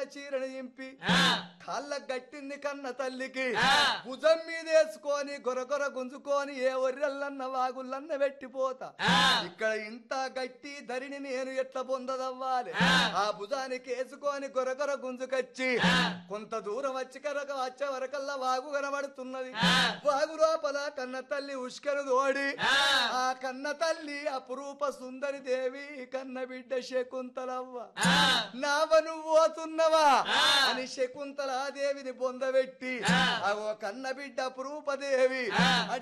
చీరని దింపి కాళ్ళ గట్టింది కన్న తల్లికి భుజం మీద వేసుకొని గొరగొర గుంజుకొని ఏ ఒర్రెల్లన్న వాగుల్లన్న పెట్టిపోతా ఇక్కడ ఇంత గట్టి ధరిని నేను ఎట్లా పొందదవ్వాలి ఆ భుజానికి వేసుకొని గొరగొర గుంజుకొచ్చి కొంత దూరం వచ్చి కనుక వచ్చే వరకల్లా వాగు కనబడుతున్నది వాగు లోపల కన్న తల్లి ఉష్కరు దోడి ఆ కన్న తల్లి అపురూప సుందరి దేవి కన్న బిడ్డ శకుంతలవ్వ నావ నువ్వు పోతున్నవా అని శకుంతలాదేవిని బొందబెట్టి ఆ ఓ కన్న బిడ్డ అపురూపదేవి